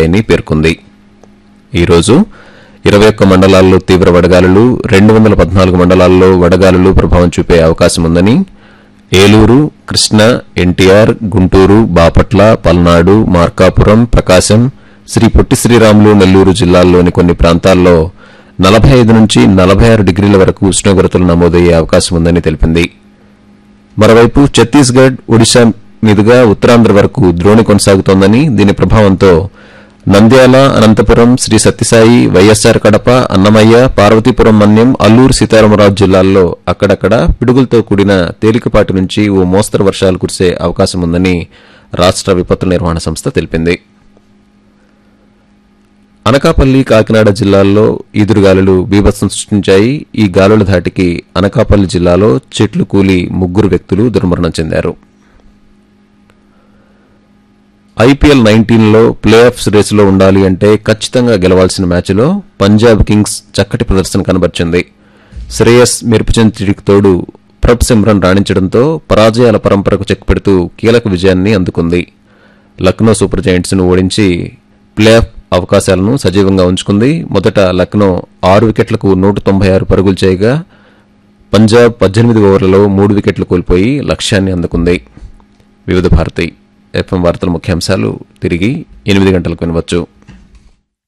నమోదయ్యాయని పేర్కొంది ఈరోజు ఇరవై ఒక్క మండలాల్లో తీవ్ర వడగాలులు రెండు వందల పద్నాలుగు మండలాల్లో వడగాలులు ప్రభావం చూపే అవకాశం ఉందని ఏలూరు కృష్ణా ఎన్టీఆర్ గుంటూరు బాపట్ల పల్నాడు మార్కాపురం ప్రకాశం శ్రీ పొట్టి శ్రీరాములు నెల్లూరు జిల్లాల్లోని కొన్ని ప్రాంతాల్లో నలభై ఐదు నుంచి నలభై ఆరు డిగ్రీల వరకు ఉష్ణోగ్రతలు నమోదయ్యే అవకాశం ఉందని తెలిపింది మరోవైపు ఛత్తీస్గఢ్ ఒడిశా మీదుగా ఉత్తరాంధ్ర వరకు ద్రోణి కొనసాగుతోందని దీని ప్రభావంతో నంద్యాల అనంతపురం శ్రీ సత్యసాయి వైఎస్సార్ కడప అన్నమయ్య పార్వతీపురం మన్యం అల్లూరు సీతారామరాజు జిల్లాల్లో అక్కడక్కడ పిడుగులతో కూడిన తేలికపాటి నుంచి ఓ మోస్తరు వర్షాలు కురిసే అవకాశం ఉందని రాష్ట్ర విపత్తుల నిర్వహణ సంస్థ తెలిపింది అనకాపల్లి కాకినాడ జిల్లాల్లో ఈదురుగాలులు బీభత్సం సృష్టించాయి ఈ గాలుల ధాటికి అనకాపల్లి జిల్లాలో చెట్లు కూలి ముగ్గురు వ్యక్తులు దుర్మరణం చెందారు ఐపీఎల్ నైన్టీన్లో ప్లే ఆఫ్స్ రేసులో ఉండాలి అంటే ఖచ్చితంగా గెలవాల్సిన మ్యాచ్లో పంజాబ్ కింగ్స్ చక్కటి ప్రదర్శన కనబర్చింది శ్రేయస్ మెరుపుచెంచుడికి తోడు ప్రభ్ సిమ్రన్ రాణించడంతో పరాజయాల పరంపరకు చెక్ పెడుతూ కీలక విజయాన్ని అందుకుంది లక్నో సూపర్ జైంట్స్ ను ఓడించి ప్లే ఆఫ్ అవకాశాలను సజీవంగా ఉంచుకుంది మొదట లక్నో ఆరు వికెట్లకు నూట తొంభై ఆరు పరుగులు చేయగా పంజాబ్ పద్దెనిమిది ఓవర్లలో మూడు వికెట్లు కోల్పోయి లక్ష్యాన్ని అందుకుంది వివిధ భారతి ఎఫ్ఎం వార్తల ముఖ్యాంశాలు తిరిగి ఎనిమిది గంటలకు వినవచ్చు